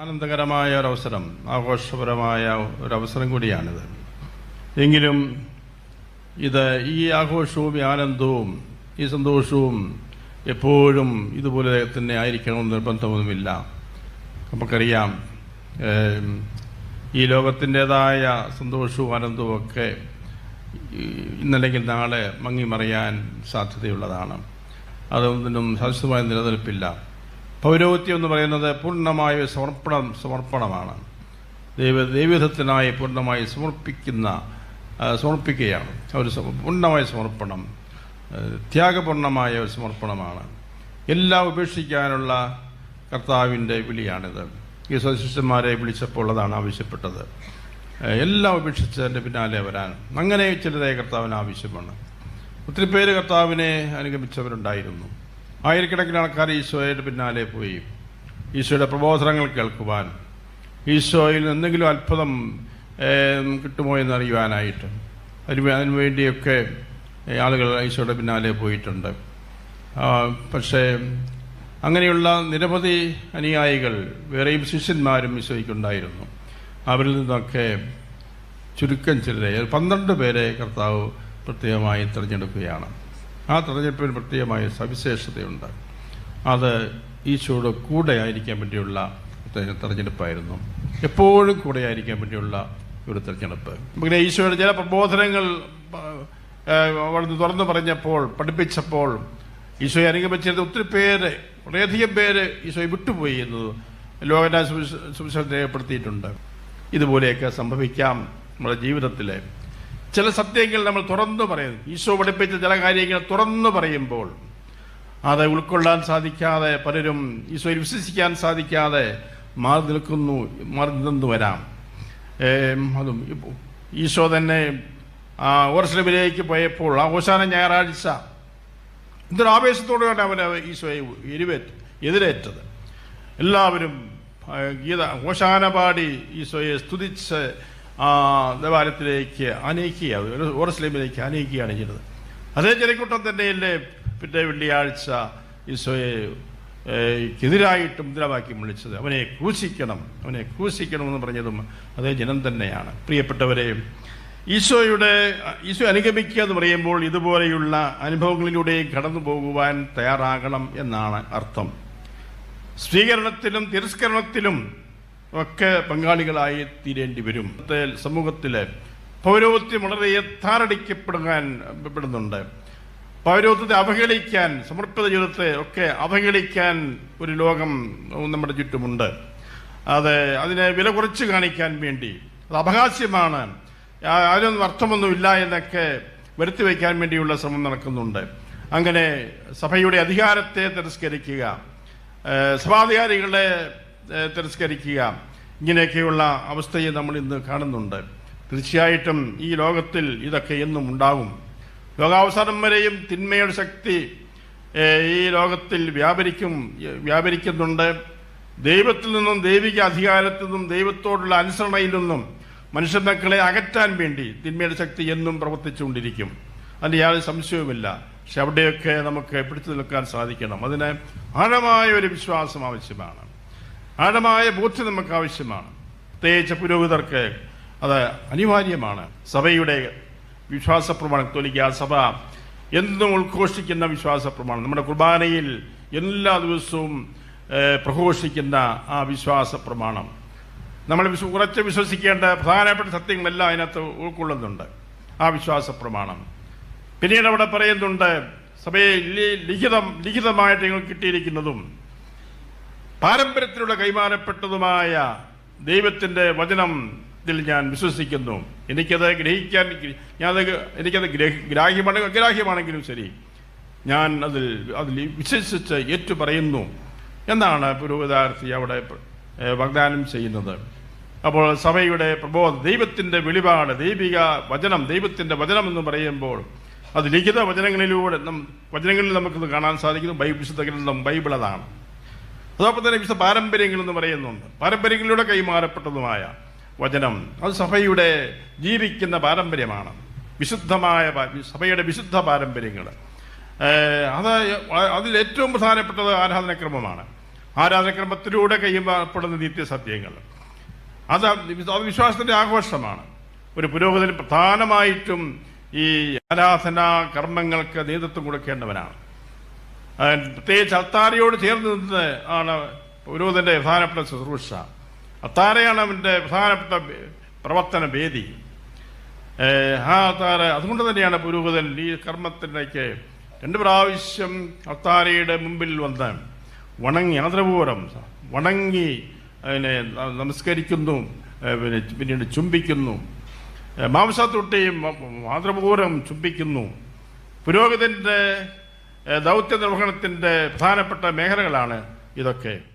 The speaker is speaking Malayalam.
ആനന്ദകരമായ ഒരവസരം ആഘോഷപരമായ ഒരവസരം കൂടിയാണിത് എങ്കിലും ഇത് ഈ ആഘോഷവും ഈ ആനന്ദവും ഈ സന്തോഷവും എപ്പോഴും ഇതുപോലെ തന്നെ ആയിരിക്കണമെന്ന് നിർബന്ധമൊന്നുമില്ല നമുക്കറിയാം ഏം, ഈ ലോകത്തിൻ്റെതായ സന്തോഷവും ആനന്ദവും ഒക്കെ ഈ ഇന്നല്ലെങ്കിൽ നാളെ മങ്ങിമറിയാൻ സാധ്യതയുള്ളതാണ് അതൊന്നിനും ശാശ്വതമായ നിലനിൽപ്പില്ല പൗരോഹിത്യം എന്ന് പറയുന്നത് പൂർണ്ണമായ ഒരു സമർപ്പണം സമർപ്പണമാണ് ദൈവ ദൈവവിധത്തിനായി പൂർണ്ണമായി സമർപ്പിക്കുന്ന ആ, സമർപ്പിക്കുകയാണ് ഒരു സമ- പൂർണ്ണമായ സമർപ്പണം ആ, ത്യാഗപൂർണമായ ഒരു സമർപ്പണമാണ് എല്ലാം ഉപേക്ഷിക്കാനുള്ള കർത്താവിൻ്റെ വിളിയാണിത് ഈ ശിഷ്യന്മാരെ വിളിച്ചപ്പോൾ അതാണ് ആവശ്യപ്പെട്ടത് ആ, എല്ലാം ഉപേക്ഷിച്ച് എൻ്റെ പിന്നാലെ വരാൻ അങ്ങനെ ചിലരെ കർത്താവിന് ആവശ്യമാണ് ഒത്തിരി പേര് കർത്താവിനെ അനുഗമിച്ചവരുണ്ടായിരുന്നു ആയിരക്കണക്കിന് ആൾക്കാർ ഈശോയുടെ പിന്നാലെ പോയി ഈശോയുടെ പ്രബോധനങ്ങൾ കേൾക്കുവാൻ ഈശോയിൽ നിന്ന് എന്തെങ്കിലും അത്ഭുതം ഏം, കിട്ടുമോ എന്നറിയുവാനായിട്ട് അതിന് വേ- അതിനു വേണ്ടിയൊക്കെ ഏ, ആളുകൾ ഈശോയുടെ പിന്നാലെ പോയിട്ടുണ്ട് ആ, പക്ഷേ അങ്ങനെയുള്ള നിരവധി അനുയായികൾ വേറെയും ശിഷ്യന്മാരും ഈശോയ്ക്കുണ്ടായിരുന്നു അവരിൽ നിന്നൊക്കെ ചുരുക്കം ചിലരെ പന്ത്രണ്ട് പേരെ കർത്താവ് പ്രത്യേകമായി തിരഞ്ഞെടുക്കുകയാണ് ആ തിരഞ്ഞെടുപ്പിന് പ്രത്യേകമായ സവിശേഷതയുണ്ട് അത് ഈശോയുടെ കൂടെ ആയിരിക്കാൻ വേണ്ടിയുള്ള തെ- തെരഞ്ഞെടുപ്പായിരുന്നു എപ്പോഴും കൂടെ ആയിരിക്കാൻ വേണ്ടിയുള്ള ഒരു തെരഞ്ഞെടുപ്പ് പിന്നെ ഈശോയുടെ ചില പ്രബോധനങ്ങൾ ആ, അവിടുന്ന് തുറന്നു പറഞ്ഞപ്പോൾ പഠിപ്പിച്ചപ്പോൾ ഈശോയെ അനുഗമിച്ചിരുന്ന ഒത്തിരി പേര് വളരെയധികം പേര് ഈശോയെ വിട്ടുപോയി എന്നത് ലോകരാജ സുവിശേഷം രേഖപ്പെടുത്തിയിട്ടുണ്ട് ഇതുപോലെയൊക്കെ സംഭവിക്കാം നമ്മുടെ ജീവിതത്തിൽ ചില സത്യങ്ങൾ നമ്മൾ തുറന്നു പറയുന്നു ഈശോ പഠിപ്പിച്ച ചില കാര്യങ്ങൾ തുറന്നു പറയുമ്പോൾ അത് ഉൾക്കൊള്ളാൻ സാധിക്കാതെ പലരും ഈശോയിൽ വിശ്വസിക്കാൻ സാധിക്കാതെ മാറി നിൽക്കുന്നു മാറി നിന്നു വരാം ഏം, അതും ഇപ്പോ- ഈശോ തന്നെ ആ ഓർസ്ലമിലേക്ക് പോയപ്പോൾ ആ ഓശാന ഞായറാഴ്ച എന്തൊരു ആവേശത്തോടെയാണ് അവൻ ഈശോയെ എരിവേറ്റ് എതിരേറ്റത് എല്ലാവരും ആ, ഗീത ഓശാന പാടി ഈശോയെ സ്തുതിച്ച് ആ ദേവാലയത്തിലേക്ക് അനയിക്കുക ഓറസ്ലേമിലേക്ക് അനയിക്കുകയാണ് ചെയ്തത് അതേ ജനക്കൂട്ടം തന്നെയല്ലേ പിന്നെ വെള്ളിയാഴ്ച ഈശോയെ ഏ, എതിരായിട്ട് മുദ്രാവാക്യം വിളിച്ചത് അവനെ ക്രൂശിക്കണം അവനെ ക്രൂശിക്കണം എന്ന് പറഞ്ഞതും അതേ ജനം തന്നെയാണ് പ്രിയപ്പെട്ടവരെ ഈശോയുടെ ഈശോ അനുഗമിക്കുക എന്ന് പറയുമ്പോൾ ഇതുപോലെയുള്ള അനുഭവങ്ങളിലൂടെയും കടന്നു പോകുവാൻ തയ്യാറാകണം എന്നാണ് അർത്ഥം സ്വീകരണത്തിലും തിരസ്കരണത്തിലും ഒക്കെ പങ്കാളികളായി തീരേണ്ടി വരും ഇന്നത്തെ സമൂഹത്തിലെ പൗരോഹിത്യം വളരെ യഥാരടിക്കപ്പെടുവാൻ പെടുന്നുണ്ട് പൗരോഹിത്യത്തെ അവഹേളിക്കാൻ സമർപ്പിത ജീവിതത്തെ ഒക്കെ അവഹേളിക്കാൻ ഒരു ലോകം നമ്മുടെ ചുറ്റുമുണ്ട് അത് അതിനെ വില കുറച്ച് കാണിക്കാൻ വേണ്ടി അത് അപഹാസ്യമാണ് ആ- അതിനൊന്നും അർത്ഥമൊന്നുമില്ല എന്നൊക്കെ വരുത്തി വയ്ക്കാൻ വേണ്ടിയുള്ള ശ്രമം നടക്കുന്നുണ്ട് അങ്ങനെ സഭയുടെ അധികാരത്തെ തിരസ്കരിക്കുക ഏഹ് സഭാധികാരികളെ ഏഹ് തിരസ്കരിക്കുക ഇങ്ങനെയൊക്കെയുള്ള അവസ്ഥയെ നമ്മൾ ഇന്ന് കാണുന്നുണ്ട് തീർച്ചയായിട്ടും ഈ ലോകത്തിൽ ഇതൊക്കെ എന്നും ഉണ്ടാകും ലോകാവസാനം വരെയും തിന്മയുടെ ശക്തി ഏഹ് ഈ ലോകത്തിൽ വ്യാപരിക്കും വ്യാപരിക്കുന്നുണ്ട് ദൈവത്തിൽ നിന്നും ദൈവിക അധികാരത്തിൽ നിന്നും ദൈവത്തോടുള്ള അനുസരണയിൽ നിന്നും മനുഷ്യമക്കളെ അകറ്റാൻ വേണ്ടി തിന്മയുടെ ശക്തി എന്നും പ്രവർത്തിച്ചുകൊണ്ടിരിക്കും അതിന് യാതൊരു സംശയവുമില്ല പക്ഷെ അവിടെയൊക്കെ നമുക്ക് പിടിച്ചു നിൽക്കാൻ സാധിക്കണം അതിന് ആഴമായ ഒരു വിശ്വാസം ആവശ്യമാണ് ആഴമായ ബോധ്യം നമുക്ക് ആവശ്യമാണ് പ്രത്യേകിച്ച് പുരോഹിതർക്ക് അത് അനിവാര്യമാണ് സഭയുടെ വിശ്വാസ പ്രമാണം തൊലിക്കുക സഭ എന്നും ഉദ്ഘോഷിക്കുന്ന വിശ്വാസ പ്രമാണം നമ്മുടെ കുർബാനയിൽ എല്ലാ ദിവസവും ഏഹ്, പ്രഘോഷിക്കുന്ന ആ വിശ്വാസ പ്രമാണം നമ്മൾ വിശ്വ ഉറച്ച് വിശ്വസിക്കേണ്ട പ്രധാനപ്പെട്ട സത്യങ്ങളെല്ലാം അതിനകത്ത് ഉൾക്കൊള്ളുന്നുണ്ട് ആ വിശ്വാസ പ്രമാണം പിന്നീട് അവിടെ പറയുന്നുണ്ട് സഭയെ ലി- ലിഖിതം ലിഖിതമായിട്ട് ഞങ്ങൾ കിട്ടിയിരിക്കുന്നതും പാരമ്പര്യത്തിലൂടെ കൈമാറപ്പെട്ടതുമായ ദൈവത്തിൻ്റെ വചനം ഇതിൽ ഞാൻ വിശ്വസിക്കുന്നു എനിക്കത് ഗ്രഹിക്കാൻ ഞാനത് എനിക്കത് ഗ്രഹ- ഗ്രാഹ്യമാണ് അഗ്രാഹ്യമാണെങ്കിലും ശരി ഞാൻ അതിൽ അതിൽ വിശ്വസിച്ച് ഏറ്റു പറയുന്നു എന്നാണ് പുരോഹിതാർത്ഥി അവിടെ ഏഹ്, വാഗ്ദാനം ചെയ്യുന്നത് അപ്പോൾ സഭയുടെ പ്രബോധ ദൈവത്തിൻ്റെ വെളിപാട് ദൈവിക വചനം ദൈവത്തിൻ്റെ വചനം എന്ന് പറയുമ്പോൾ അത് ലിഖിത വചനങ്ങളിലൂടെ നം- വചനങ്ങളിൽ നമുക്കിത് കാണാൻ സാധിക്കുന്നു ബൈബിൾ വിശുദ്ധ ഗ്രന്ഥം ബൈബിൾ അതാണ് അതോടൊപ്പം തന്നെ വിശുദ്ധ പാരമ്പര്യങ്ങൾ എന്ന് പറയുന്നുണ്ട് പാരമ്പര്യങ്ങളിലൂടെ കൈമാറപ്പെട്ടതുമായ വചനം അത് സഭയുടെ ജീവിക്കുന്ന പാരമ്പര്യമാണ് വിശുദ്ധമായ പാ- സഭയുടെ വിശുദ്ധ പാരമ്പര്യങ്ങൾ ഏഹ് അത് അതിൽ ഏറ്റവും പ്രധാനപ്പെട്ടത് ആരാധനക്രമമാണ് ആരാധനക്രമത്തിലൂടെ കൈമാറപ്പെടുന്ന നിത്യസത്യങ്ങൾ അത് അത് വിശ്വാസത്തിന്റെ ആഘോഷമാണ് ഒരു പുരോഹിതൻ പ്രധാനമായിട്ടും ഈ ആരാധനാ കർമ്മങ്ങൾക്ക് നേതൃത്വം കൊടുക്കേണ്ടവനാണ് ആ, പ്രത്യേകിച്ച് അത്താരയോട് ചേർന്ന് നിന്ന് ആണ് പുരോഹിതന്റെ പ്രധാനപ്പെട്ട ശുശ്രൂഷ അത്താരയാണ് അവന്റെ പ്രധാനപ്പെട്ട ബേ- പ്രവർത്തന വേദി ഏ, ആ അത്താര അതുകൊണ്ട് തന്നെയാണ് പുരോഹിതൻ ഈ കർമ്മത്തിലേക്ക് രണ്ട് പ്രാവശ്യം അത്താരയുടെ മുമ്പിൽ വന്ന് വണങ്ങി ആദരപൂർവ്വം വണങ്ങി അതിനെ ന- നമസ്കരിക്കുന്നു ഏ, പിന്നെ പിന്നീട് ചുംബിക്കുന്നു ഏ, മാംസത്തൊട്ടിയും ആദരപൂർവ്വം ചുംബിക്കുന്നു പുരോഹിതന്റെ ഏ, ദൗത്യ നിർവഹണത്തിന്റെ പ്രധാനപ്പെട്ട മേഖലകളാണ് ഇതൊക്കെ